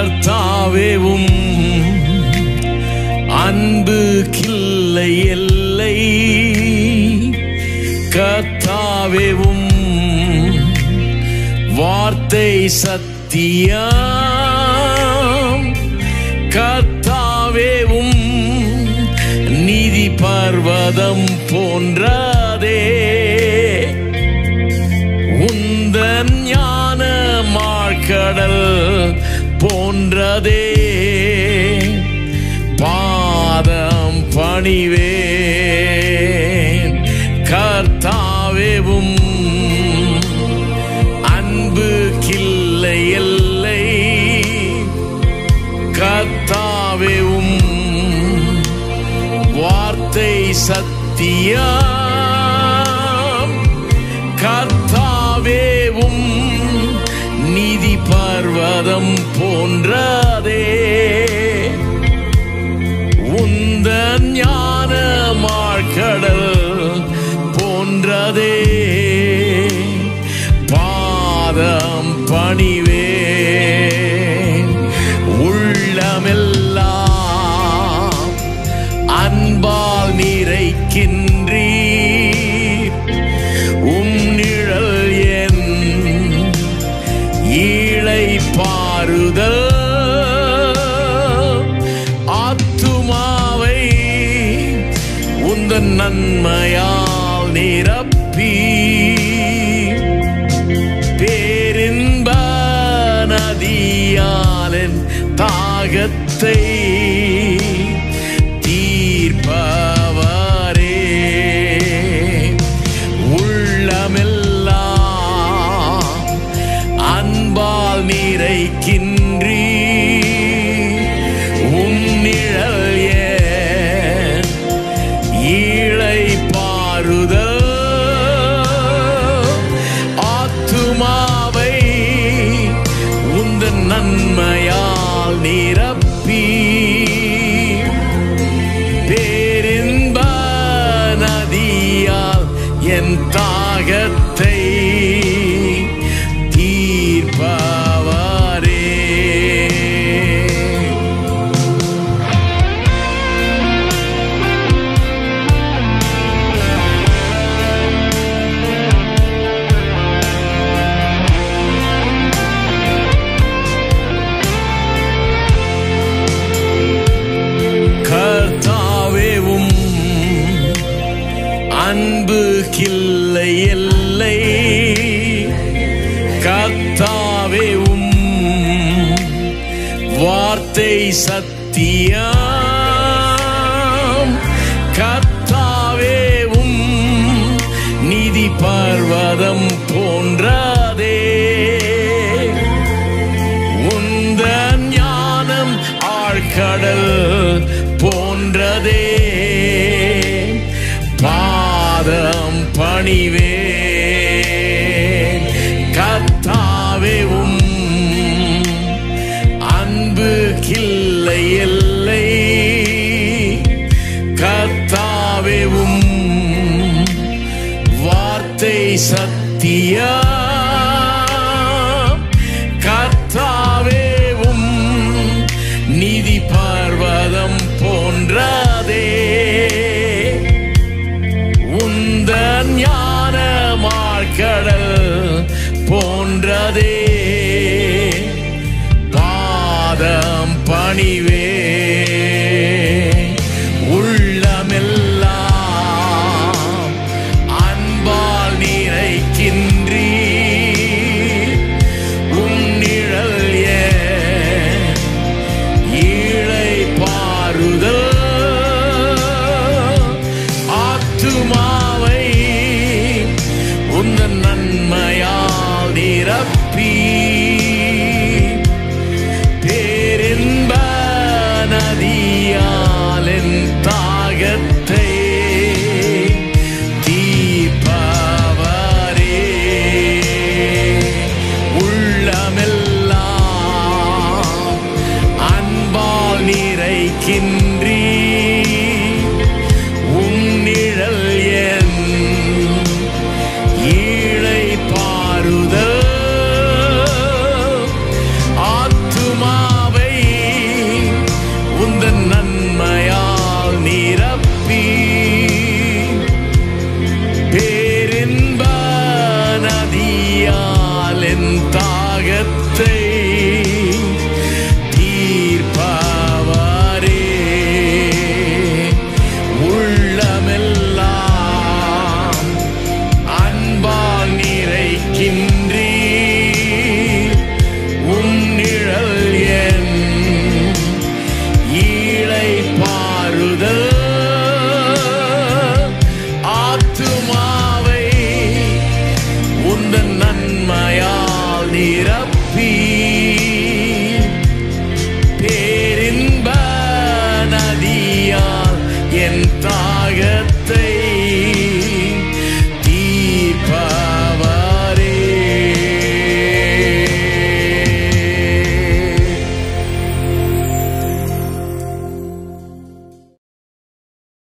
கர்த்தாவேவும் அன்பு கில்லை எல்லை கர்த்தாவேவும் வார்த்தை சத்தியம் கர்த்தாவேவும் நீதி பர்வதம் போன்றதே உந்தன் ஞான மாழ்கடல் போன்றதே பாதம் பணிவேன் கர்த்தாவேவும் அன்பு கில்லை எல்லை கர்த்தாவேவும் வார்த்தை சத்தியம் கர்த்தாவேவும் நீதி பர்வதம் போன்றதே உந்த ஞான மாழ்கடல் போன்றதே பாதம் பணிவேன் உள்ளமெல்லாம் அன்பால் நிறைக்கின்றீர் உம் நிழல் என் ஈழை பாருதல் ஆத்துமாவை உந்தன் நன்மையால் நிரப்பி பேரின்ப நதியாலின் தாகத்தை தீர்ப்பவரே உள்ளமெல்லாம் அன்பால் நிறைக்கின்றீ உம் நிழல் என் ஈழை பாருதல் ஆத்துமாவை உந்தன் நன்மையால் நிரப்பி பேரின்ப நதியால் என் தாகத்தை தீர்ப்பவரே கர்த்தாவேவும் அன்பு கில்லை எல்லை கர்த்தாவேவும் வார்த்தை சத்தியம் கர்த்தாவேவும் நீதி பர்வதம் போன்றதே உந்த ஞானம் ஆழ்கடல் போன்றதே பாதம் பணிவே கத்தாவேவும் அன்பு கில்லை எல்லை கத்தாவேவும் வார்த்தை சத்தியம் கர்த்தாவேவும் நீதி பர்வதம் போன்றதே உந்த ஞான மாழ்கடல் போன்றதே பாதம் பணிவே உள்ளமெல்லாம் அன்பால் நிறைக்கின்றீ உம் நிழல் என் ஈழை பாருதல் ஆத்துமாவை உந்தன் நன்மையால் நிரப்பி பேரின்ப நதியாலின் தாகத்தை தீர்ப்பவரே உள்ளமெல்லாம் அன்பால் நிறைக்கின்ற